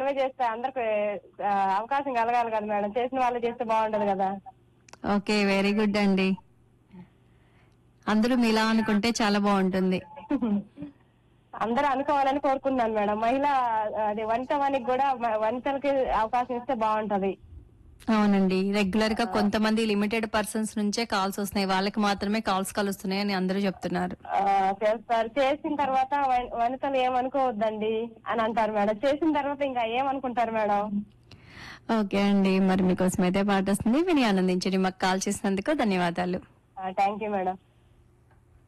మనమే చేస్తే అందరికి ఆ, అవకాశం కలగాలి కదా మేడం చేసిన వాళ్ళు చేస్తే బాగుంటది కదా ఓకే వెరీ గుడ్ అండి అందరూ మీలా అనుకుంటే చాలా బాగుంటుంది అందరూ అనుకోవాలని కోరుకున్నాను మేడం మహిళ అది వంట వానికి కూడా మ- వంటలకి అవకాశం ఇస్తే బాగుంటది అవునండి రెగ్యులర్ గా కొంతమంది లిమిటెడ్ పర్సన్స్ నుంచే కాల్స్ వస్తున్నాయి వాళ్ళకి మాత్రమే కాల్స్ కలుస్తున్నాయి అని అందరూ చెప్తున్నారు ఆ, చేస్తారు చేసిన తర్వాత వ- వనితలు ఏమనుకోవద్దండి అని అంటారు మేడం చేసిన తర్వాత ఇంకా ఏమనుకుంటారు మేడం ఓకే అండి మరి మీకోసం అయితే పాట వస్తుంది విని ఆనందించండి మాకు కాల్ చేసినందుకు ధన్యవాదాలు థ్యాంక్ యూ మేడం